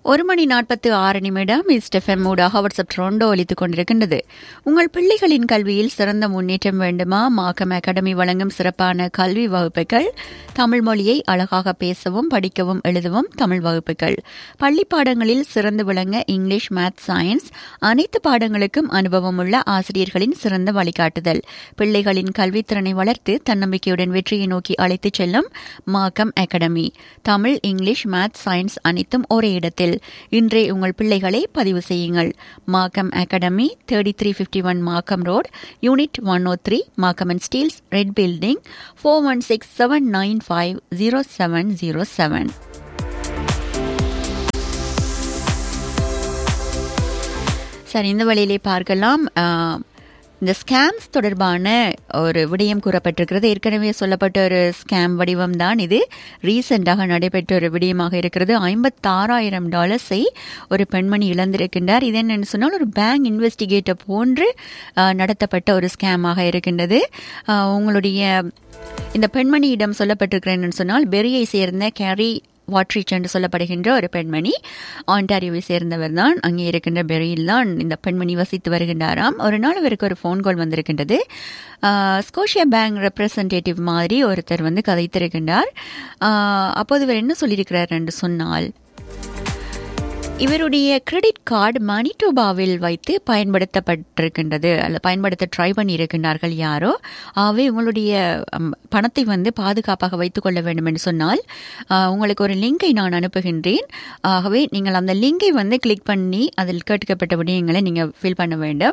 ஒரு மணி நாற்பத்து ஆறு நிமிடம் இஸ்டெஃபெம் ஊடாக வாட்ஸ்அப் ட்ரோண்டோ ஒலித்துக் கொண்டிருக்கின்றது உங்கள் பிள்ளைகளின் கல்வியில் சிறந்த முன்னேற்றம் வேண்டுமா மாக்கம் அகாடமி வழங்கும் சிறப்பான கல்வி வகுப்புகள் தமிழ் மொழியை அழகாக பேசவும் படிக்கவும் எழுதவும் தமிழ் வகுப்புகள் பள்ளி பாடங்களில் சிறந்து விளங்க இங்கிலீஷ் மேத் சயின்ஸ் அனைத்து பாடங்களுக்கும் அனுபவம் உள்ள ஆசிரியர்களின் சிறந்த வழிகாட்டுதல் பிள்ளைகளின் கல்வித்திறனை வளர்த்து தன்னம்பிக்கையுடன் வெற்றியை நோக்கி அழைத்துச் செல்லும் Markham academy Tamil English math science அனைத்தும் ஒரே இடத்தில் இன்றே உங்கள் பிள்ளைகளை பதிவு செய்யுங்கள் Markham academy thirty three fifty one Markham road unit one O three Markham and Steeles red building four one six seven nine five zero seven zero seven சரி இந்த வழியிலே பார்க்கலாம் இந்த ஸ்கேம்ஸ் தொடர்பான ஒரு விடயம் கூறப்பட்டிருக்கிறது ஏற்கனவே சொல்லப்பட்ட ஒரு ஸ்கேம் வடிவம் தான் இது ரீசெண்டாக நடைபெற்ற ஒரு விடயமாக இருக்கிறது ஐம்பத்தாறாயிரம் டாலர்ஸை ஒரு பெண்மணி இழந்திருக்கின்றார் இது என்னன்னு சொன்னால் ஒரு பேங்க் இன்வெஸ்டிகேட்டர் போன்று நடத்தப்பட்ட ஒரு ஸ்கேமாக இருக்கின்றது உங்களுடைய இந்த பெண்மணியிடம் சொல்லப்பட்டிருக்கிறேன்னு சொன்னால் பெரியை சேர்ந்த கேரி வாட்ரிச் என்று சொல்லப்படுகின்ற ஒரு பெண்மணி ஆண்டாரியோவை சேர்ந்தவர் தான் அங்கே இருக்கின்ற பெரியில் தான் இந்த பெண்மணி வசித்து வருகின்றாராம் ஒரு நாள் அவருக்கு ஒரு ஃபோன் கால் வந்திருக்கின்றது ஸ்கோஷியா பேங்க் ரெப்ரசன்டேட்டிவ் மாதிரி ஒருத்தர் வந்து கதைத்திருக்கின்றார் அப்போது இவர் என்ன சொல்லியிருக்கிறார் என்று சொன்னால் இவருடைய கிரெடிட் கார்டு மணிடோபாவில் வைத்து பயன்படுத்தப்பட்டிருக்கின்றது அல்ல பயன்படுத்த ட்ரை பண்ணியிருக்கின்றார்கள் யாரோ ஆகவே உங்களுடைய பணத்தை வந்து பாதுகாப்பாக வைத்துக் கொள்ள வேண்டும் என்று சொன்னால் உங்களுக்கு ஒரு லிங்கை நான் அனுப்புகின்றேன் ஆகவே நீங்கள் அந்த லிங்கை வந்து கிளிக் பண்ணி அதில் கேட்கப்பட்ட விடயங்களை நீங்கள் ஃபில் பண்ண வேண்டும்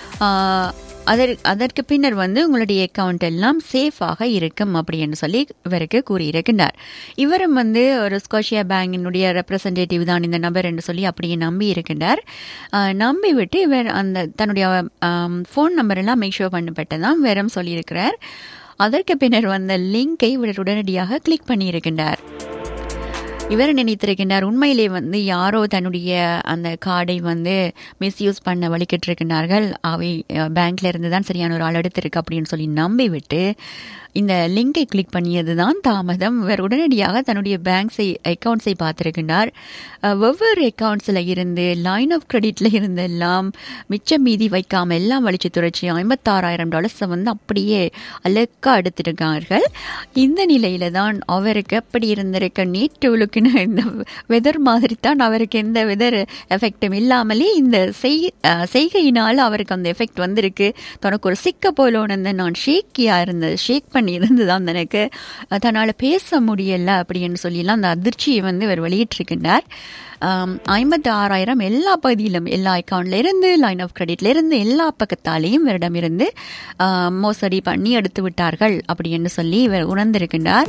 அதற் அதற்கு பின்னர் வந்து உங்களுடைய அக்கவுண்ட் எல்லாம் சேஃபாக இருக்கும் அப்படின்னு சொல்லி இவருக்கு கூறியிருக்கின்றார் இவரும் வந்து ஒரு ஸ்கோஷியா பேங்கினுடைய ரெப்ரசன்டேட்டிவ் தான் இந்த நபர் என்று சொல்லி அப்படியே நம்பி இருக்கின்றார் நம்பி விட்டு இவர் அந்த தன்னுடைய ஃபோன் நம்பர் எல்லாம் மேக் ஷோ பண்ணப்பட்டதான் வேறும் சொல்லியிருக்கிறார் அதற்கு பின்னர் வந்த லிங்கை இவர் உடனடியாக கிளிக் பண்ணியிருக்கின்றார் இவர் நினைத்திருக்கின்றார் உண்மையிலே வந்து யாரோ தன்னுடைய அந்த கார்டை வந்து மிஸ்யூஸ் பண்ண வழிகிட்டு இருக்கின்றார்கள் அவை பேங்க்ல இருந்து தான் சரியான ஒரு ஆள் எடுத்திருக்கு அப்படின்னு சொல்லி நம்பி விட்டு இந்த லிங்கை கிளிக் பண்ணியது தான் தாமதம் இவர் உடனடியாக தன்னுடைய பேங்க்ஸை அக்கௌண்ட்ஸை பார்த்திருக்கின்றார் ஒவ்வொரு அக்கௌண்ட்ஸில் இருந்து லைன் ஆஃப் கிரெடிட்ல இருந்து எல்லாம் மிச்சம் மீதி வைக்காம எல்லாம் வலிச்சு துறைச்சி ஐம்பத்தாறாயிரம் டாலர்ஸை வந்து அப்படியே அலக்கா எடுத்திருக்கார்கள் இந்த நிலையில தான் அவருக்கு எப்படி இருந்திருக்க நேற்றுலுக்குன்னு இந்த வெதர் மாதிரி தான் அவருக்கு எந்த வெதர் எஃபெக்டும் இல்லாமலே இந்த செய்கையினால் அவருக்கு அந்த எஃபெக்ட் வந்திருக்கு தனக்கு ஒரு சிக்க போலோன்னு நான் ஷேக்கியா இருந்தது ஷேக் பண்ணி இருந்துதான் எனக்கு தன்னால் பேச முடியல அப்படின்னு சொல்லிலாம் அந்த அதிர்ச்சியை வந்து இவர் வெளியிட்டிருக்கின்றார் ஐம்பத்தி ஆறாயிரம் எல்லா பகுதியிலும் எல்லா அக்கௌண்ட்ல இருந்து லைன் ஆஃப் கிரெடிட்ல இருந்து எல்லா பக்கத்தாலேயும் இவரிடம் இருந்து மோசடி பண்ணி எடுத்து விட்டார்கள் அப்படின்னு சொல்லி இவர் உணர்ந்திருக்கின்றார்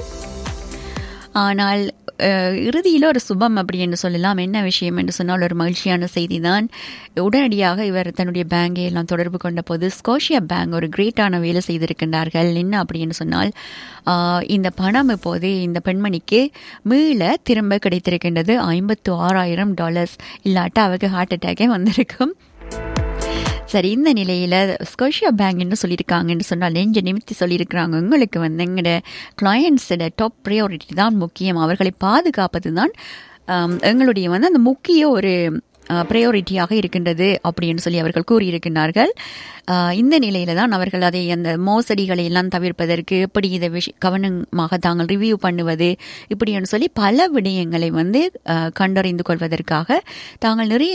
ஆனால் இறுதியில் ஒரு சுபம் அப்படி என்று சொல்லலாம் என்ன விஷயம் என்று சொன்னால் ஒரு மகிழ்ச்சியான செய்தி தான் உடனடியாக இவர் தன்னுடைய பேங்கை எல்லாம் தொடர்பு கொண்ட போது ஸ்கோஷியா பேங்க் ஒரு கிரேட்டான வேலை செய்திருக்கின்றார்கள் என்ன அப்படின்னு சொன்னால் இந்த பணம் இப்போது இந்த பெண்மணிக்கு மீள திரும்ப கிடைத்திருக்கின்றது ஐம்பத்து ஆறாயிரம் டாலர்ஸ் இல்லாட்டா அவருக்கு ஹார்ட் அட்டாக்கே வந்திருக்கும் சரி இந்த நிலையில் ஸ்கோஷியா பேங்க்னு சொல்லியிருக்காங்கன்னு சொன்னால் நெஞ்ச நிமித்தி சொல்லியிருக்கிறாங்க உங்களுக்கு வந்து எங்களோட கிளையண்ட்ஸோட டாப் ப்ரையாரிட்டி தான் முக்கியம் அவர்களை பாதுகாப்பது தான் எங்களுடைய வந்து அந்த முக்கிய ஒரு ப்ரையாரிட்டியாக இருக்கின்றது அப்படின்னு சொல்லி அவர்கள் கூறியிருக்கிறார்கள் இந்த நிலையில தான் அவர்கள் அதை அந்த மோசடிகளை எல்லாம் தவிர்ப்பதற்கு எப்படி இதை விஷ கவனமாக தாங்கள் ரிவ்யூ பண்ணுவது இப்படின்னு சொல்லி பல விடயங்களை வந்து கண்டறிந்து கொள்வதற்காக தாங்கள் நிறைய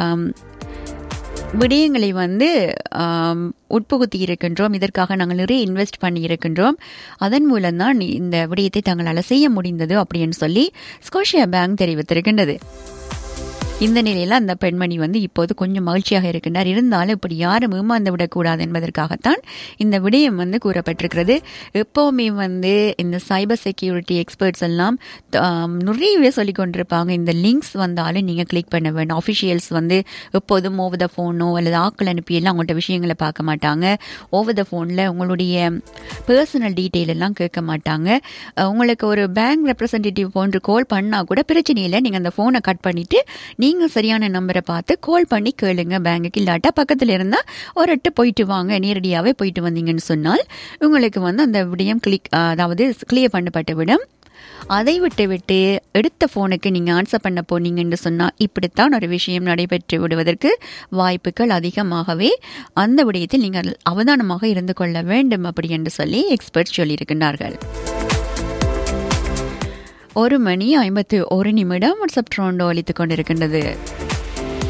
விடயங்களை வந்து உட்புகுத்தி இருக்கின்றோம் இதற்காக நாங்கள் நிறைய இன்வெஸ்ட் பண்ணி இருக்கின்றோம் அதன் மூலம்தான் இந்த விடயத்தை தங்களால் செய்ய முடிந்தது அப்படின்னு சொல்லி ஸ்கோஷியா பேங்க் தெரிவித்திருக்கின்றது இந்த நிலையில் அந்த பெண்மணி வந்து இப்போது கொஞ்சம் மகிழ்ச்சியாக இருக்கின்றார் இருந்தாலும் இப்படி யாரும் ஏமாந்து விடக்கூடாது என்பதற்காகத்தான் இந்த விடயம் வந்து கூறப்பட்டிருக்கிறது எப்போவுமே வந்து இந்த சைபர் செக்யூரிட்டி எக்ஸ்பர்ட்ஸ் எல்லாம் நிறையவே சொல்லி கொண்டிருப்பாங்க இந்த லிங்க்ஸ் வந்தாலும் நீங்கள் கிளிக் பண்ண வேணும் ஆஃபிஷியல்ஸ் வந்து எப்போதும் ஓவர் த ஃபோனோ அல்லது ஆக்கள் அனுப்பியெல்லாம் அவங்கள்ட்ட விஷயங்களை பார்க்க மாட்டாங்க ஓவர் த ஃபோனில் உங்களுடைய பர்சனல் டீட்டெயில் எல்லாம் கேட்க மாட்டாங்க உங்களுக்கு ஒரு பேங்க் ரெப்ரசன்டேட்டிவ் போன்று கால் பண்ணால் கூட பிரச்சனை இல்லை நீங்கள் அந்த ஃபோனை கட் பண்ணிவிட்டு நீங்கள் சரியான நம்பரை பார்த்து கால் பண்ணி கேளுங்க பேங்குக்கு இல்லாட்டா பக்கத்தில் இருந்தால் ஒரு எட்டு போயிட்டு வாங்க நேரடியாகவே போயிட்டு வந்தீங்கன்னு சொன்னால் உங்களுக்கு வந்து அந்த விடயம் கிளிக் அதாவது கிளியர் பண்ணப்பட்ட விடம் அதை விட்டு விட்டு எடுத்த ஃபோனுக்கு நீங்கள் ஆன்சர் பண்ண போனீங்கன்னு சொன்னால் இப்படித்தான் ஒரு விஷயம் நடைபெற்று விடுவதற்கு வாய்ப்புகள் அதிகமாகவே அந்த விடயத்தில் நீங்கள் அவதானமாக இருந்து கொள்ள வேண்டும் அப்படி என்று சொல்லி எக்ஸ்பர்ட் சொல்லியிருக்கின்றார்கள் ஒரு மணி ஐம்பத்து ஒரு நிமிடம் வாட்ஸ்அப் ட்ரோண்டோ அளித்துக் கொண்டிருக்கின்றது